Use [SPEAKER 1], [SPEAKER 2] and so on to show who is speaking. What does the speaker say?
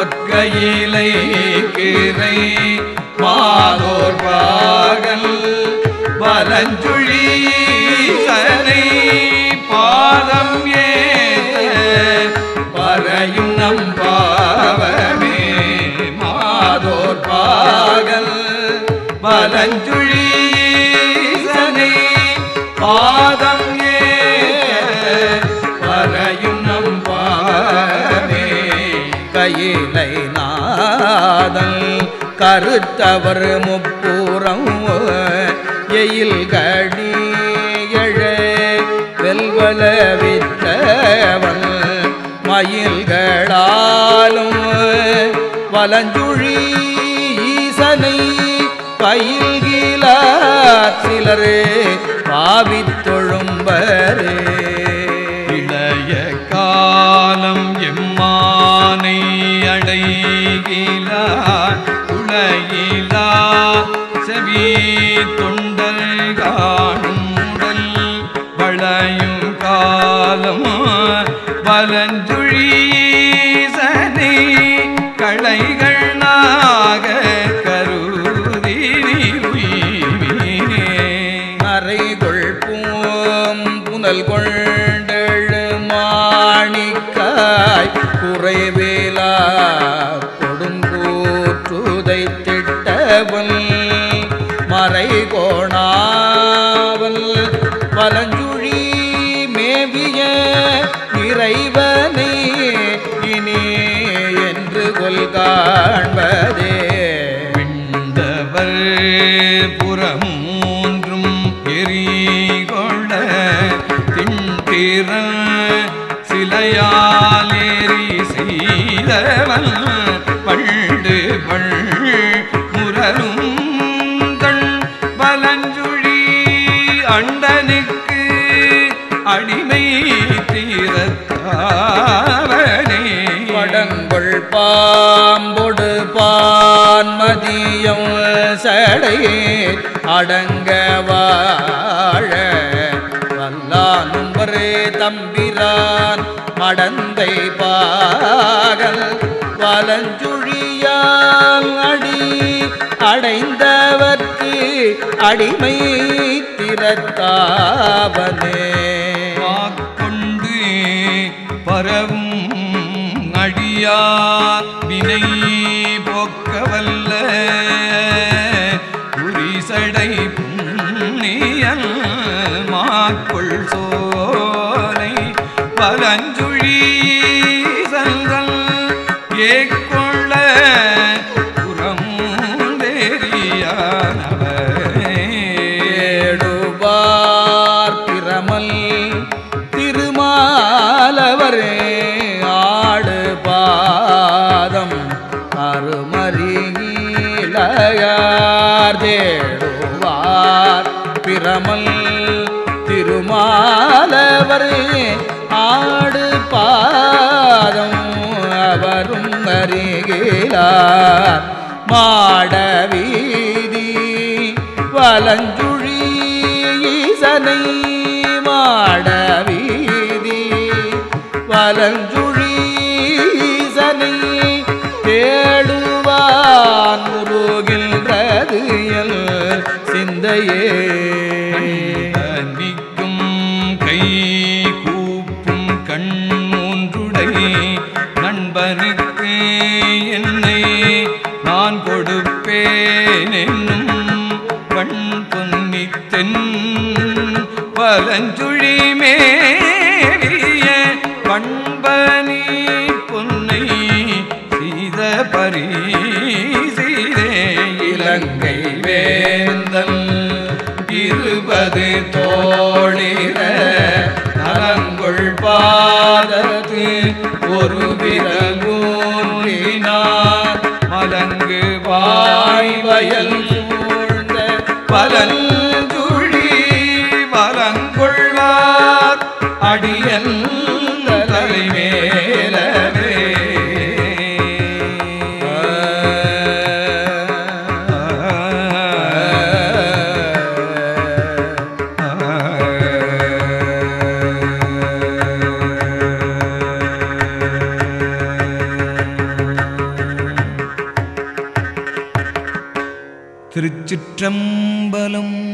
[SPEAKER 1] பொற்கையிலை கிரை மாதோர் பாகல் வலஞ்சுழி சனை பாதம் ஏத்த பறையும் நம் பாவமே மாதோர் பாகல் வலஞ்சுழி சனை பாதம் ஏத்த பறையும் நம் பாவமே கையிலை நாதல் கருத்தவர் முப்புறம் எயில் கடி எழ வெல்வல வித்தவன் மயில்களாலும் வலஞ்சுழி ஈசனை பயில்கிலார் சிலர் பாவித்தொழும்பரே
[SPEAKER 2] இளைய காலம் எம்மானை அடைகிலா உலகிலா செவி தொண்டல் காணும் உடல் வளையும் காலம் வலஞ்சுழீசனை களைகள் நாக கருதி
[SPEAKER 1] அறைகொள் பூம் புனல் கொண்டெழு மாணிக்காய் குறைவேலா கொடுங்கூற்றுதை திட்டவன் மறை கோணாவல் பலஞ்சுழி மேவிய இறைவனே இனி என்று கொல் காண்பதே
[SPEAKER 2] விண்டவர் புறமூன்றும் எரிகொண்ட திண்டிற சிலையாலேறி செய்தவன் பண்டு பள் முரலும் தன் பலஞ்சுழி அண்டனுக்கு அடிமை தீரத்தாவனே
[SPEAKER 1] படங்கொள் பாம்பொடு பான்மதியம் சடை அடங்க வாழ வல்லானும்பரே தம்பிரான் மடந்தை பாகல் வலஞ்சுழியால் அடி அடைந்தவர்க்கு அடிமை திறத்தாவனே
[SPEAKER 2] வாக்கொண்டு பரவும் அழியா வினை போக்கவல்ல குறிசடை புண்ணியல் மாக்குள் சோலை பலஞ்சுழி சந்தல் ஏக்கொள்ள புறமுந்தேரியானவரே
[SPEAKER 1] ஏடுபார் பிரமல் திருமாலவரே ஆடு பாதம் அருமறியிலையார் தேடுவார் பிரமல் திருமாலவரே ஆடு பாதம் அவரும் அறிகிறார் மாடவீதி வலஞ்சுழி ஈசனை மாடவீதி வலஞ்சுழி ஈசனை தேடுவான் முருகின்றது எல் சிந்தையே
[SPEAKER 2] நிற்கும் கை கூப்பும் கண் மூன்றுடை நண்பனுக்கு என்னை நான் கொடுப்பேன் என்னும் பண் பொன்னித்தென் பலஞ்சுழி மேவிய பண்பனி பொன்னை செய்த பரிசீரே
[SPEAKER 1] இலங்கை வேந்தன் இருபது தோழிர நலங்கொள் பாதத்து ஒரு விரங்கூன்றினார்
[SPEAKER 2] மலங்கு
[SPEAKER 1] வாய்வயல் சூழ்ந்த
[SPEAKER 2] பலஞ்சுழி வலங்கொள்வார் அடியன் தலைமேலவே திருச்சிற்றம்பலம்